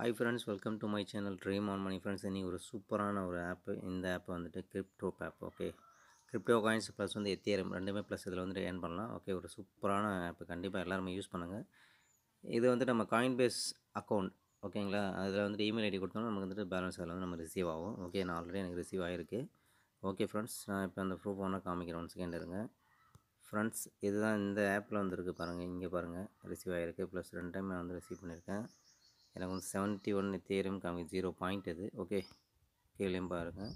hi friends welcome to my channel dream on money friends இன்றைக்கி ஒரு சூப்பரான ஒரு ஆப்பு இந்த ஆப் வந்துட்டு crypto app okay crypto coins plus வந்து எத்தியரம் ரெண்டுமே ப்ளஸ் இதில் வந்துட்டு ஏர்ன் பண்ணலாம் ஓகே ஒரு சூப்பரான ஆப் கண்டிப்பாக எல்லாருமே யூஸ் பண்ணுங்கள் இது வந்து நம்ம காயின் பேஸ் அக்கௌண்ட் ஓகேங்களா அதில் வந்துட்டு இமெயில் ஐடி கொடுத்தோம்னா நமக்கு வந்துட்டு பேலன்ஸ் அதில் வந்து நம்ம ரிசீவ் ஆகும் ஓகே நான் ஆல்ரெடி எனக்கு ரிசீவ் ஆகிருக்கு ஓகே ஃப்ரெண்ட்ஸ் நான் இப்போ அந்த ப்ரூஃப் ஒன்றா காமிக்கிறேன் ஒன் செகண்ட் இருங்க ஃப்ரெண்ட்ஸ் இதுதான் இந்த ஆப்பில் வந்துருக்கு பாருங்கள் இங்கே பாருங்கள் ரிசீவ் ஆகிருக்கு ப்ளஸ் ரெண்டு டைம் நான் வந்து ரிசீவ் பண்ணியிருக்கேன் எனக்கு வந்து செவன்ட்டி ஒன் தேரும் காமி ஜீரோ பாயிண்ட் இது ஓகே கீழேயும் பாருங்கள்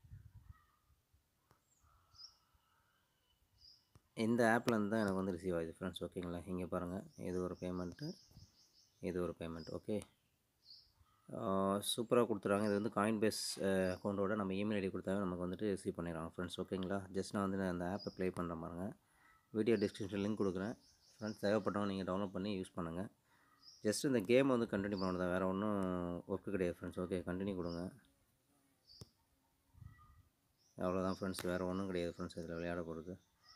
இந்த ஆப்பில் இருந்து தான் எனக்கு வந்து ரிசீவ் ஆகுது ஃப்ரெண்ட்ஸ் ஓகேங்களா இங்கே பாருங்கள் இது ஒரு பேமெண்ட்டு இது ஒரு பேமெண்ட் ஓகே சூப்பராக கொடுத்துறாங்க இது வந்து காயின் பேஸ் அக்கௌண்ட்டோட நம்ம இமெயில் ஐடி கொடுத்தாவே நமக்கு வந்துட்டு ரிசீவ் பண்ணிடுறாங்க ஃப்ரெண்ட்ஸ் ஓகேங்களா ஜஸ்ட் நான் வந்து அந்த ஆப்பை ப்ளே பண்ணுற பாருங்க வீடியோ டிஸ்கிரிப்ஷன் லிங்க் கொடுக்குறேன் ஃப்ரெண்ட்ஸ் தேவைப்பட்டவங்க நீங்கள் டவுன்லோட் பண்ணி யூஸ் பண்ணுங்கள் ஜஸ்ட் இந்த கேம் வந்து கண்டினியூ பண்ணணும் தான் வேறு ஒன்றும் ஒர்க்கு கிடையாது ஃப்ரெண்ட்ஸ் ஓகே கண்டினியூ கொடுங்க அவ்வளோதான் ஃப்ரெண்ட்ஸ் வேறு ஒன்றும் கிடையாது ஃப்ரெண்ட்ஸ் இதில் விளையாட போகிறது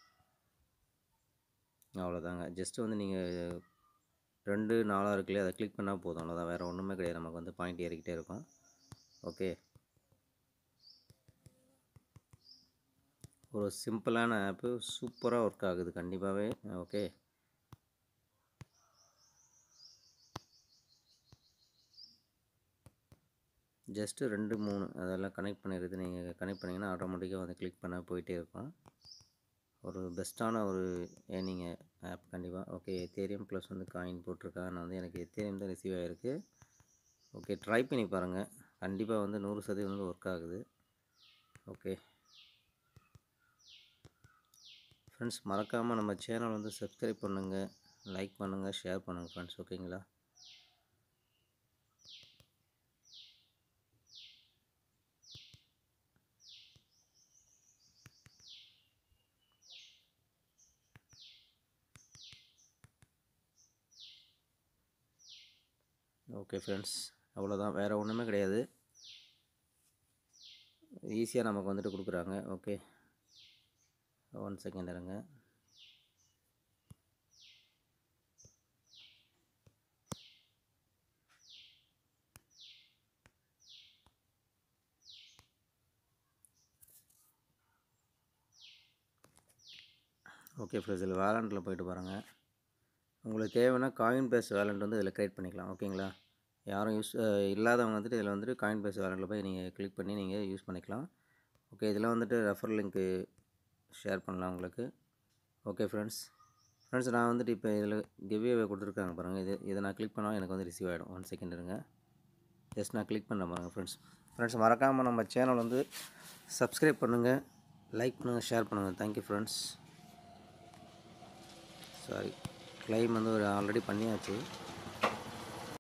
அவ்வளோதாங்க ஜஸ்ட்டு வந்து நீங்கள் ரெண்டு நாளாக இருக்குல்லையே அதை கிளிக் பண்ணால் போதும் அவ்வளோதான் வேறு ஒன்றுமே கிடையாது நமக்கு வந்து பாயிண்ட் ஏறிக்கிட்டே இருக்கும் ஓகே ஒரு சிம்பிளான ஆப்பு சூப்பராக ஒர்க் ஆகுது கண்டிப்பாகவே ஓகே ஜஸ்ட்டு ரெண்டு மூணு அதெல்லாம் கனெக்ட் பண்ணிடுது நீங்கள் கனெக்ட் பண்ணிங்கன்னா ஆட்டோமேட்டிக்காக வந்து கிளிக் பண்ண போயிட்டே இருக்கும் ஒரு பெஸ்ட்டான ஒரு ஏர்னிங் ஆப் கண்டிப்பாக ஓகே எத்தேரியம் ப்ளஸ் வந்து காயின் போட்டிருக்காங்க நான் வந்து எனக்கு எத்தேரியம் தான் ரிசீவ் ஆகிருக்கு ஓகே ட்ரை பண்ணி பாருங்கள் கண்டிப்பாக வந்து நூறு சதவீதம் வந்து ஒர்க் ஆகுது ஓகே ஃப்ரெண்ட்ஸ் மறக்காமல் நம்ம சேனல் வந்து சப்ஸ்கிரைப் பண்ணுங்கள் லைக் பண்ணுங்கள் ஷேர் பண்ணுங்கள் ஃப்ரெண்ட்ஸ் ஓகேங்களா ஓகே ஃப்ரெண்ட்ஸ் அவ்வளோதான் வேறு ஒன்றுமே கிடையாது ஈஸியாக நமக்கு வந்துட்டு கொடுக்குறாங்க ஓகே ஒன் செகண்ட் இருங்க ஓகே ஃப்ரெண்ட்ஸ் இதில் வேலண்டில் போயிட்டு பாருங்கள் உங்களுக்கு தேவைன்னா காயின் பேஸ் வேலண்ட் வந்து இதில் க்ரியேட் பண்ணிக்கலாம் ஓகேங்களா யாரும் யூஸ் இல்லாதவங்க வந்துட்டு இதில் வந்துட்டு காயின் பேஸ் வேலண்டில் போய் நீங்கள் கிளிக் பண்ணி நீங்கள் யூஸ் பண்ணிக்கலாம் ஓகே இதில் வந்துட்டு ரெஃபர் லிங்க்கு ஷேர் பண்ணலாம் உங்களுக்கு ஓகே ஃப்ரெண்ட்ஸ் ஃப்ரெண்ட்ஸ் நான் வந்துட்டு இப்போ இதில் கிவ்வே கொடுத்துருக்காங்க பாருங்கள் இது இதை நான் கிளிக் பண்ணால் எனக்கு வந்து ரிசீவ் ஆகிடும் ஒன் செகண்ட் இருங்க ஜஸ்ட் நான் கிளிக் பண்ண பாருங்கள் ஃப்ரெண்ட்ஸ் ஃப்ரெண்ட்ஸ் மறக்காமல் நம்ம சேனல் வந்து சப்ஸ்கிரைப் பண்ணுங்கள் லைக் பண்ணுங்கள் ஷேர் பண்ணுங்கள் தேங்க்யூ ஃப்ரெண்ட்ஸ் சாரி கிளைம் வந்து ஒரு ஆல்ரெடி பண்ணியாச்சு